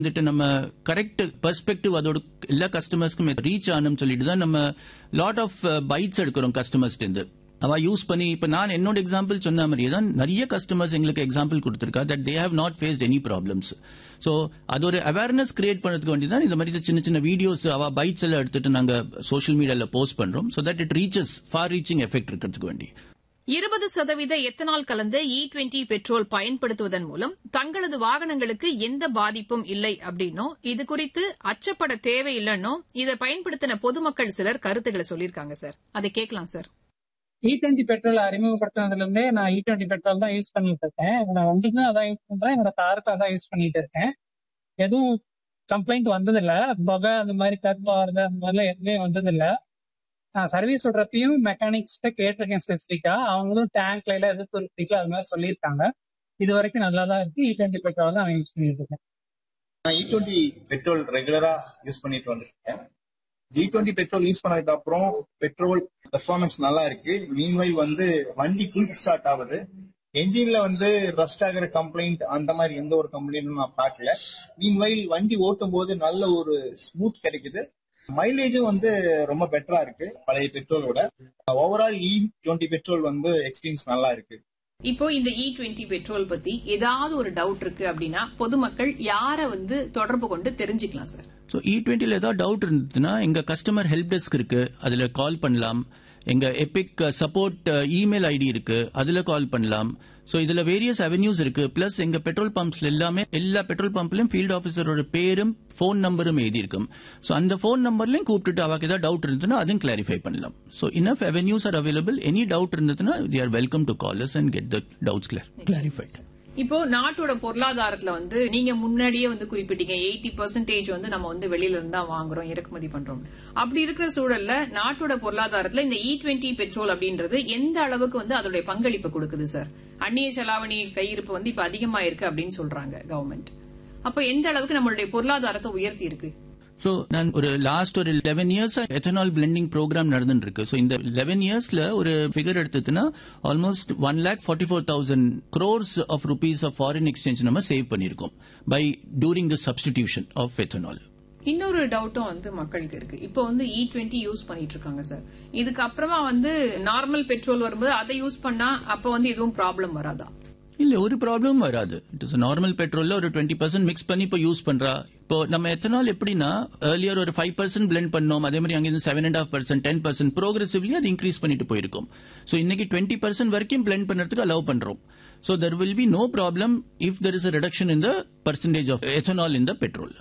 வந்துட்டு நம்ம correct perspective அதோட எல்லா கஸ்டமர்ஸ்க்கும் ரீச் ஆகணும்னு சொல்லிட்டு தான் நம்ம லாட் ஆஃப் பைட்ஸ் எடுக்கிறோம் கஸ்டமர்ஸ்ட் இருந்து அவ யூஸ் பண்ணி இப்ப நான் என்னோட எக்ஸாம்பிள் சொன்ன மாதிரியே தான் நிறைய கஸ்டமர்ஸ் எங்களுக்கு எக்ஸாம்பிள் கொடுத்திருக்கா that they have not faced any problems so அது ஒரு அவேர்னஸ் கிரியேட் பண்ணதுக்கு வேண்டி தான் இந்த மாதிரி சின்ன சின்ன வீடியோஸ் அவ பைட்ஸ் எல்லாம் எடுத்துட்டு நாங்க சோஷியல் மீடியால போஸ்ட் பண்றோம் so that it reaches far reaching effect இருக்கிறதுக்கு வேண்டி இருபது சதவீத எத்தனால் கலந்த இ டுவெண்டி பெட்ரோல் பயன்படுத்துவதன் மூலம் தங்களது வாகனங்களுக்கு எந்த பாதிப்பும் இல்லை அப்படின்னும் இது குறித்து அச்சப்பட தேவையில்லைன்னும் இதை பயன்படுத்தின பொதுமக்கள் சிலர் கருத்துக்களை சொல்லியிருக்காங்க சார் அதை கேட்கலாம் சார் இ டுவெண்ட்டி பெட்ரோல் அறிமுகப்படுத்தினதுல இருந்தே நான் இ டுவெண்ட்டி பெட்ரோல் தான் யூஸ் பண்ணிட்டு இருக்கேன் என்னோட வண்டிக்கும் அதான் யூஸ் பண்றேன் என்னோட காருக்கும் அதான் யூஸ் பண்ணிட்டு இருக்கேன் எதுவும் கம்ப்ளைண்ட் வந்ததில்ல புகை அந்த மாதிரி கருப்பு வருது அந்த மாதிரிலாம் எதுவுமே வந்ததில்ல நான் சர்வீஸ் விடுறப்பையும் மெக்கானிக்ஸ்கிட்ட கேட்டிருக்கேன் ஸ்பெசிஃபிக்கா அவங்களும் டேங்க்ல எல்லாம் எது துருப்பிக்கல அது மாதிரி சொல்லியிருக்காங்க இது வரைக்கும் நல்லா தான் இருக்கு இ டுவெண்ட்டி பெட்ரோல் தான் நான் யூஸ் பண்ணிட்டு இருக்கேன் நான் இ டுவெண்ட்டி பெட்ரோல் ரெகுலரா யூஸ் பண்ணிட்டு வந்திருக்கேன் இ டுவெண்ட்டி பெட்ரோல் யூஸ் பண்ணதுக்கு அப்புறம் பெட்ரோல் பெர்ஃபார்மன்ஸ் நல்லா இருக்கு மீன்வைல் வந்து வண்டி குயிக் ஸ்டார்ட் ஆகுது என்ஜின்ல வந்து ரஸ்ட் ஆகிற கம்ப்ளைண்ட் அந்த மாதிரி எந்த ஒரு கம்ப்ளைண்ட்டும் நான் பார்க்கல மீன்வைல் வண்டி ஓட்டும் போது நல்ல ஒரு ஸ்மூத் கிடைக்குது மைலேஜும் வந்து ரொம்ப பெட்டரா இருக்கு பழைய பெட்ரோலோட ஓவரால் இ டுவெண்ட்டி பெட்ரோல் வந்து எக்ஸ்பீரியன்ஸ் நல்லா இருக்கு இப்போ இந்த இ டுவெண்டி பெட்ரோல் பத்தி ஏதாவது ஒரு டவுட் இருக்கு அப்படின்னா பொதுமக்கள் யார வந்து தொடர்பு கொண்டு தெரிஞ்சுக்கலாம் சார் ஸோ இ டுவெண்ட்டியில் ஏதாவது டவுட் இருந்ததுன்னா எங்க கஸ்டமர் ஹெல்ப் டெஸ்க் இருக்கு அதுல கால் பண்ணலாம் எங்க எபிக் சப்போர்ட் இமெயில் ஐடி இருக்கு அதுல கால் பண்ணலாம் ஸோ இதுல வேரியஸ் அவென்யூஸ் இருக்கு பிளஸ் எங்க பெட்ரோல் பம்ப்ஸ்ல எல்லாமே எல்லா பெட்ரோல் பம்ப்லயும் ஃபீல்ட் ஆஃபீஸரோட பேரும் ஃபோன் நம்பரும் எழுதி இருக்கும் ஸோ அந்த ஃபோன் நம்பர்லயும் கூப்பிட்டுட்டு அவருக்கு ஏதாவது டவுட் இருந்ததுன்னா அதையும் கிளாரிஃபை பண்ணலாம் so enough avenues are available any doubt இருந்ததுன்னா they are welcome to callers and get the doubts clarified இப்போ நாட்டோட பொருளாதாரத்துல வந்து நீங்க முன்னாடியே வந்து குறிப்பிட்டீங்க எயிட்டி பர்சன்டேஜ் வந்து நம்ம வந்து வெளியில இருந்து தான் வாங்குறோம் இறக்குமதி பண்றோம் அப்படி இருக்கிற சூழல்ல நாட்டோட பொருளாதாரத்துல இந்த இ டுவெண்டி பெட்ரோல் அப்படின்றது எந்த அளவுக்கு வந்து அதோடைய பங்களிப்பு கொடுக்குது சார் அந்நிய செலாவணி கையிருப்பு வந்து இப்ப அதிகமா இருக்கு அப்படின்னு சொல்றாங்க கவர்மெண்ட் அப்ப எந்த அளவுக்கு நம்மளுடைய பொருளாதாரத்தை உயர்த்தி இருக்கு ஸோ நான் ஒரு லாஸ்ட் ஒரு eleven years ethanol blending program நடந்துட்டு இருக்கு ஸோ இந்த லெவன் இயர்ஸ்ல ஒரு ஃபிகர் எடுத்ததுன்னா almost one lakh forty four thousand crores of rupees of foreign exchange நம்ம சேவ் பண்ணியிருக்கோம் by during the substitution of ethanol இன்னொரு டவுட்டும் வந்து மக்களுக்கு இருக்கு இப்போ வந்து இ டுவெண்ட்டி யூஸ் பண்ணிட்டு இருக்காங்க சார் இதுக்கு அப்புறமா வந்து நார்மல் பெட்ரோல் வரும்போது அதை யூஸ் பண்ணா அப்ப வந்து எதுவும் ப்ராப்ளம் வராதா இல்ல ஒரு ப்ராப்ளம் வராது இட் இஸ் நார்மல் பெட்ரோல்ல ஒரு டுவெண்ட்டி பர்சன்ட் மிக்ஸ் பண்ணி இப்போ யூஸ் பண்றா இப்போ நம்ம எத்தனால் எப்படின்னா ஏர்லியர் ஒரு ஃபைவ் பர்சன்ட் பிளெண்ட் பண்ணோம் அதே மாதிரி அங்கிருந்து seven and half percent ten percent progressively அது இன்க்ரீஸ் பண்ணிட்டு போயிருக்கும் ஸோ இன்னைக்கு டுவெண்ட்டி பர்சன்ட் வரைக்கும் பிளெண்ட் பண்ணுறதுக்கு அலோவ் பண்றோம் so there will be no problem if there is a reduction in the percentage of ethanol in the petrol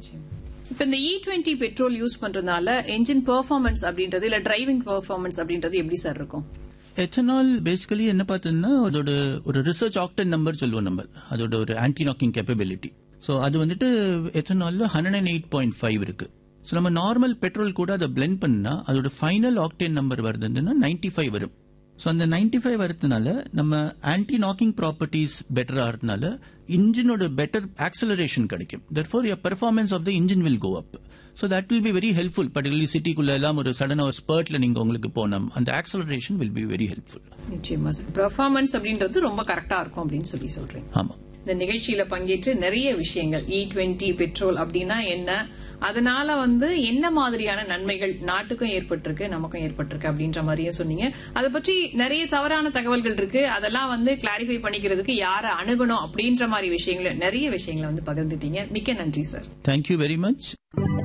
இப்ப இந்த E twenty petrol use பண்றதுனால என்ஜின் பெர்ஃபார்மன்ஸ் அப்படின்றது இல்ல டிரைவிங் பெர்ஃபார்மன்ஸ் அப்படின்றது எப்படி சார் இருக்கும் எத்தனால் பேசிக்கலி என்ன பார்த்தீங்கன்னா அதோட ஒரு ரிசர்ச் ஆக்டன் நம்பர் சொல்லுவோம் நம்ம அதோட ஒரு ஆன்டி நாக்கிங் கேப்பபிலிட்டி ஸோ அது வந்துட்டு எத்தனால்ல hundred and eight point five இருக்கு ஸோ நம்ம நார்மல் பெட்ரோல் கூட அதை பிளெண்ட் பண்ணா அதோட ஃபைனல் ஆக்டேன் நம்பர் வருதுன்னா நைன்டி ஃபைவ் வரும் ஸோ அந்த நைன்டி ஃபைவ் வரதுனால நம்ம ஆன்டி நாக்கிங் ப்ராப்பர்ட்டிஸ் பெட்டர் ஆகிறதுனால இன்ஜினோட பெட்டர் ஆக்சலரேஷன் கிடைக்கும் therefore your performance of the engine will go up so that will be very helpful particularly சிட்டிக்குள்ள எல்லாம் ஒரு சடன் ஒரு ஸ்பர்ட்ல நீங்க உங்களுக்கு போனோம் அந்த acceleration will be very helpful நிச்சயமா சார் பெர்ஃபார்மன்ஸ் அப்படின்றது ரொம்ப கரெக்டா இருக்கும் அப்படின்னு சொல்லி சொல்றீங்க ஆமா இந்த நிகழ்ச்சியில பங்கேற்று நிறைய விஷயங்கள் இ டுவெண்ட்டி பெட்ரோல் அப்படின்னா என்ன அதனால வந்து என்ன மாதிரியான நன்மைகள் நாட்டுக்கும் ஏற்பட்டிருக்கு நமக்கும் ஏற்பட்டிருக்கு அப்படின்ற மாதிரியும் சொன்னீங்க அதை பற்றி நிறைய தவறான தகவல்கள் இருக்கு அதெல்லாம் வந்து கிளாரிஃபை பண்ணிக்கிறதுக்கு யாரை அணுகணும் அப்படின்ற மாதிரி விஷயங்களை நிறைய விஷயங்களை வந்து பகிர்ந்துட்டீங்க மிக்க நன்றி சார் தேங்க்யூ வெரி மச்